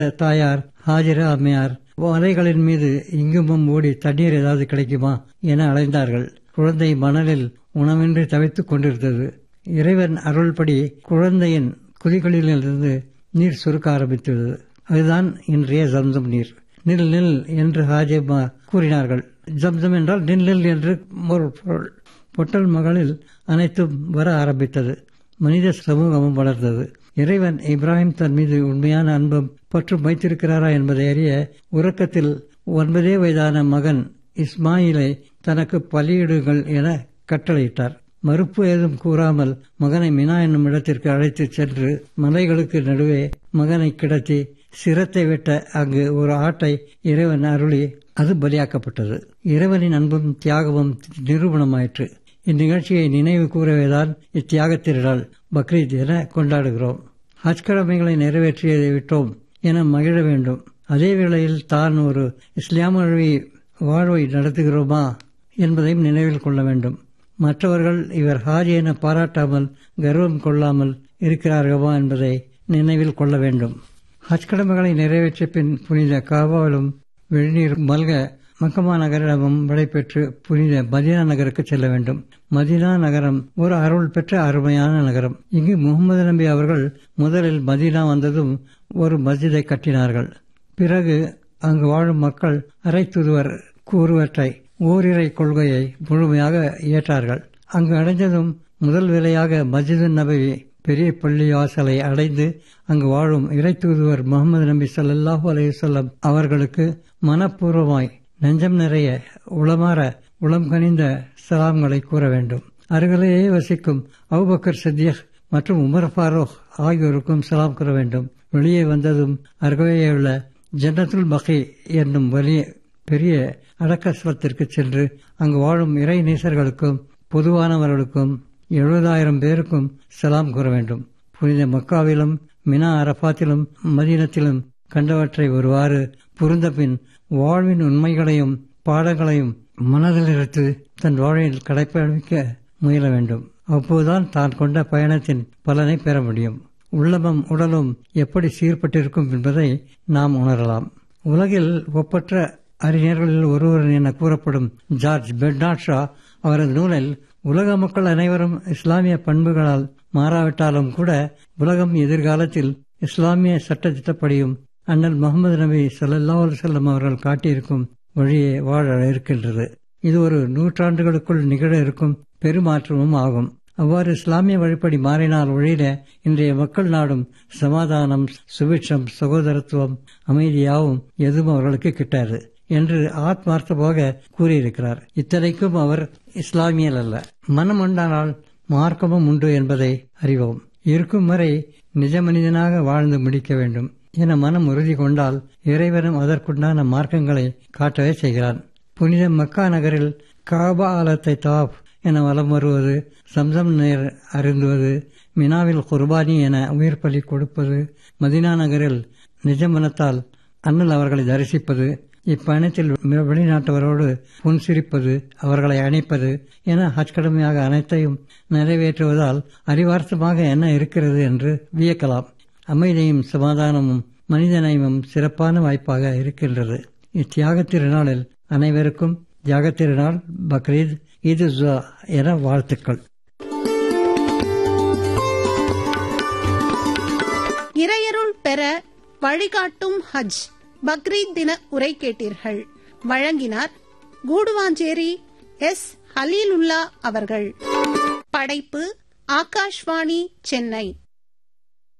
தாயார் ஹாஜரா அம்மையார் மலைகளின் மீது இங்குமும் ஓடி தண்ணீர் ஏதாவது கிடைக்குமா என அலைந்தார்கள் குழந்தை மணலில் உணவின்றி தவித்துக் கொண்டிருந்தது இறைவன் அருள்படி குழந்தையின் குதிகளிலிருந்து நீர் சுருக்க ஆரம்பித்தது அதுதான் இன்றைய ஜம்சம் நீர் நில் நில் என்று ஹாஜிமா கூறினார்கள் ஜம்சம் என்றால் நில் நில் என்று ஒரு பொருள் பொட்டல் மகளில் அனைத்தும் வர ஆரம்பித்தது மனித சமூகமும் வளர்ந்தது இறைவன் இப்ராஹிம் தன் மீது உண்மையான அன்பும் பற்றும் வைத்திருக்கிறாரா என்பதை அறிய உறக்கத்தில் ஒன்பதே வயதான மகன் இஸ்மாயிலை தனக்கு பலியிடுங்கள் என கட்டளையிட்டார் மறுப்பு ஏதும் கூறாமல் மகனை மினா என்னும் இடத்திற்கு அழைத்துச் சென்று மலைகளுக்கு நடுவே மகனை கிடத்தி சிரத்தை வெட்ட அங்கு ஒரு ஆட்டை இறைவன் அருளி அது பலியாக்கப்பட்டது இறைவனின் அன்பும் தியாகமும் நிரூபணமாயிற்று இந்நிகழ்ச்சியை நினைவு கூறவேதான் இத்தியாக திருநாள் பக்ரீத் என கொண்டாடுகிறோம் ஹஜ் கடமைகளை நிறைவேற்றியதை விட்டோம் என மகிழ வேண்டும் அதே வேளையில் தான் ஒரு இஸ்லாம வழி வாழ்வை நடத்துகிறோமா என்பதையும் நினைவில் கொள்ள வேண்டும் மற்றவர்கள் இவர் ஹாஜி என பாராட்டாமல் கர்வம் கொள்ளாமல் இருக்கிறார்களா என்பதை நினைவில் கொள்ள வேண்டும் ஹஜ் கடமைகளை நிறைவேற்றிய பின் புனித காபாவிலும் வெளிநீர் மல்க மக்கமா நகரிடமும் விடைபெற்று புனித மதினா நகருக்கு செல்ல வேண்டும் மதினா நகரம் ஒரு அருள் பெற்ற அருமையான நகரம் இங்கு முகமது நபி அவர்கள் முதலில் மதினா வந்ததும் ஒரு மஸ்ஜிதை கட்டினார்கள் பிறகு அங்கு வாழும் மக்கள் அரை தூதுவர் கூறுவற்றை ஓரிரை கொள்கையை முழுமையாக ஏற்றார்கள் அங்கு அடைந்ததும் முதல் வேலையாக மஸ்ஜிது நபவி பெரிய பள்ளி வாசலை அடைந்து அங்கு வாழும் இறை தூதுவர் முகமது நபி சல்லாஹூ அலையுசல்லம் அவர்களுக்கு மனப்பூர்வமாய் நெஞ்சம் நிறைய உளமாற உளம் கனிந்த சலாம்களை கூற வேண்டும் அருகிலேயே வசிக்கும் அவுபக்கர் சித்தியக் மற்றும் உமர் ஃபாரூக் ஆகியோருக்கும் சலாம் கூற வேண்டும் வெளியே வந்ததும் அருகே உள்ள ஜன்னத்துல் பகி என்னும் வலிய பெரிய அடக்கஸ்வத்திற்கு சென்று அங்கு வாழும் இறை நேசர்களுக்கும் பொதுவானவர்களுக்கும் எழுபதாயிரம் பேருக்கும் சலாம் கூற வேண்டும் புனித மக்காவிலும் மினா அரபாத்திலும் மதீனத்திலும் கண்டவற்றை ஒருவாறு புரிந்த பின் வாழ்வின் உண்மைகளையும் பாடங்களையும் மனதில் எடுத்து தன் வாழ்வில் கடைப்பிடிக்க முயல வேண்டும் அப்போதுதான் தான் கொண்ட பயணத்தின் பலனை பெற முடியும் உள்ளமும் உடலும் எப்படி சீர்பட்டிருக்கும் என்பதை நாம் உணரலாம் உலகில் ஒப்பற்ற அறிஞர்களில் ஒருவர் என கூறப்படும் ஜார்ஜ் பெர்னாட் ஷா அவரது நூலில் உலக மக்கள் அனைவரும் இஸ்லாமிய பண்புகளால் மாறாவிட்டாலும் கூட உலகம் எதிர்காலத்தில் இஸ்லாமிய சட்டத்திட்டப்படியும் அண்ணல் முகமது நபி சல்லா செல்லம் அவர்கள் காட்டியிருக்கும் வழியே வாழ இருக்கின்றது இது ஒரு நூற்றாண்டுகளுக்குள் நிகழ இருக்கும் பெருமாற்றமும் ஆகும் அவ்வாறு இஸ்லாமிய வழிப்படி மாறினால் ஒழிய இன்றைய மக்கள் நாடும் சமாதானம் சுபிட்சம் சகோதரத்துவம் அமைதியாகவும் எதுவும் அவர்களுக்கு கிட்டாது என்று ஆத்மார்த்தமாக கூறியிருக்கிறார் இத்தனைக்கும் அவர் இஸ்லாமியல் அல்ல மனம் உண்டானால் மார்க்கமும் உண்டு என்பதை அறிவோம் இருக்கும் வரை நிஜ மனிதனாக வாழ்ந்து முடிக்க வேண்டும் என மனம் உறுதி கொண்டால் இறைவனும் அதற்குண்டான மார்க்கங்களை காட்டவே செய்கிறான் புனித மக்கா நகரில் காபா ஆலத்தை தாப் என வலம் வருவது சம்சம் நீர் அருந்துவது மினாவில் குர்பானி என உயிர் பலி கொடுப்பது மதினா நகரில் நிஜ மனத்தால் அண்ணல் அவர்களை தரிசிப்பது இப்பயணத்தில் வெளிநாட்டவரோடு புன்சிரிப்பது அவர்களை அணைப்பது என ஹஜ் கடமையாக அனைத்தையும் நிறைவேற்றுவதால் அறிவார்த்தமாக என்ன இருக்கிறது என்று வியக்கலாம் அமைதியும் சமாதானமும் மனிதநயமும் சிறப்பான வாய்ப்பாக இருக்கின்றது இத்தியாக திருநாளில் அனைவருக்கும் தியாக திருநாள் பக்ரீத் இது என வாழ்த்துக்கள் இறையருள் பெற வழிகாட்டும் ஹஜ் பக்ரீத் தின உரை கேட்டீர்கள் வழங்கினார் கூடுவாஞ்சேரி எஸ் ஹலீலுல்லா அவர்கள் படைப்பு ஆகாஷ்வாணி சென்னை